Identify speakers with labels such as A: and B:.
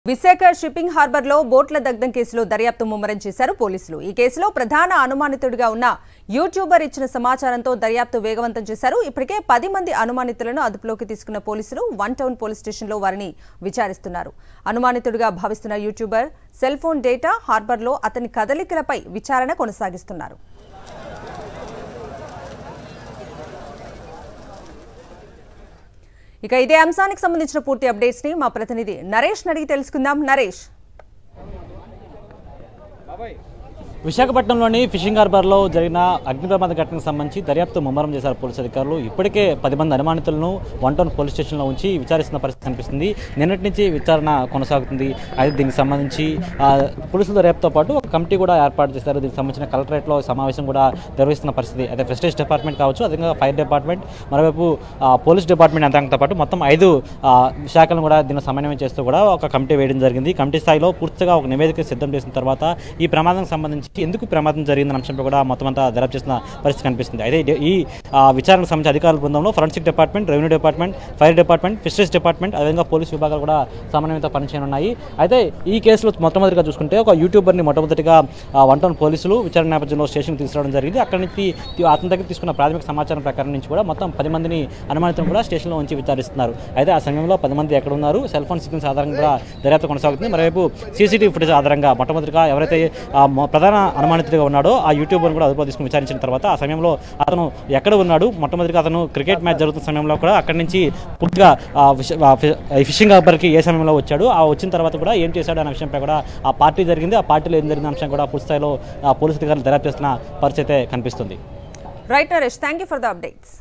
A: Visakha shipping హార్బర్లో బోట్ల దగ్ధం కేసులో దర్యాప్తు ముమ్మరం చేశారు పోలీసులు ఈ కేసులో ప్రధాన అనుమానితుడిగా ఉన్న యూట్యూబర్ ఇచ్చిన సమాచారంతో దర్యాప్తు వేగవంతం చేశారు ఇప్పటికే పది మంది అనుమానితులను అదుపులోకి తీసుకున్న పోలీసులు వన్ టౌన్ పోలీస్ స్టేషన్లో వారిని విచారిస్తున్నారు అనుమానితుడిగా భావిస్తున్న యూట్యూబర్ సెల్ ఫోన్ డేటా హార్బర్లో అతని కదలికలపై విచారణ కొనసాగిస్తున్నారు ఇక ఇదే అంశానికి సంబంధించిన పూర్తి అప్డేట్స్ ని మా ప్రతినిధి నరేష్ అడిగి తెలుసుకుందాం నరేష్
B: విశాఖపట్నంలోని ఫిషింగ్ హార్బర్లో జరిగిన అగ్ని ప్రమాద ఘటనకు సంబంధించి దర్యాప్తు ముమ్మరం చేశారు పోలీసు అధికారులు ఇప్పటికే పది మంది అనుమానితులను వన్ టౌన్ పోలీస్ స్టేషన్లో ఉంచి విచారిస్తున్న పరిస్థితి కనిపిస్తుంది నిన్నటి నుంచి విచారణ కొనసాగుతుంది అయితే దీనికి సంబంధించి ఆ, పోలీసుల దర్యాప్తుతో పాటు ఒక కమిటీ కూడా ఏర్పాటు చేశారు దీనికి సంబంధించిన కలెక్టరేట్లో సమావేశం కూడా నిర్వహిస్తున్న పరిస్థితి అయితే ఫెస్టేజ్ డిపార్ట్మెంట్ కావచ్చు అదేవిధంగా ఫైర్ డిపార్ట్మెంట్ మరోవైపు ఆ, పోలీస్ డిపార్ట్మెంట్ యంత్రాంగంతో పాటు మొత్తం ఐదు ఆ, శాఖలను కూడా దీన్ని సమన్వయం చేస్తూ కూడా ఒక కమిటీ వేయడం జరిగింది కమిటీ స్థాయిలో పూర్తిగా ఒక నివేదిక సిద్ధం చేసిన తర్వాత ఈ ప్రమాదం సంబంధించి ఎందుకు ప్రమాదం జరిగిందన్న అంశంపై కూడా మొత్తం అంతా దర్యాప్తు చేసిన పరిస్థితి కనిపిస్తుంది అయితే ఈ- ఈ ఆ, విచారణకు సంబంధించి అధికారుల బృందంలో forensic department revenue department fire department fisheries department అదేవిధంగా పోలీస్ విభాగాలు కూడా సమన్వయంతో పనిచేయనున్నాయి అయితే ఈ కేసులో మొట్టమొదటిగా చూసుకుంటే ఒక యూట్యూబర్ని మొట్టమొదటిగా ఆ, వన్ టౌన్ పోలీసులు విచారణ నేపథ్యంలో స్టేషన్కి తీసుకురావడం జరిగింది అక్కడి నుంచి తీ- అతని దగ్గర తీసుకున్న ప్రాథమిక సమాచారం ప్రకారం నుంచి కూడా మొత్తం పది మందిని అనుమానితులను కూడా స్టేషన్లో ఉంచి విచారిస్తున్నారు అయితే ఆ సమయంలో పది మంది ఎక్కడ ఉన్నారు సెల్ ఫోన్ సిగ్నల్స్ ఆధారంగా కూడా దర్యాప్తు కొనసాగుతుంది మరోవైపు సీసీటీవీ ఫుటేజ్ ఆధారంగా మొట్టమొదటిగా ఎవరైతే ఆ, మొ- ప్రధాన అనుమానితుడిగా ఉన్నాడో ఆ యూట్యూబర్ని కూడా అదుపులో తీసుకుని విచారించిన తర్వాత ఆ సమయంలో అతను ఎక్కడ ఉన్నాడు మొట్టమొదటిగా అతను క్రికెట్ మ్యాచ్ జరుగుతున్న సమయంలో కూడా అక్కడి నుంచి పూర్తిగా ఆ, ఫిష్- ఆ, ఫి- ఈ ఫిషింగ్ హార్బర్కి ఏ సమయంలో వచ్చాడు ఆ వచ్చిన తర్వాత కూడా ఏం చేశాడు అనే విషయంపై కూడా ఆ పార్టీ జరిగింది ఆ పార్టీలో ఏం జరిగిన అంశం కూడా పూర్తి స్థాయిలో ఆ, పోలీసు అధికారులు దర్యాప్తు చేస్తున్న పరిస్థితి అయితే కనిపిస్తుంది
A: right Naresh thank you for the updates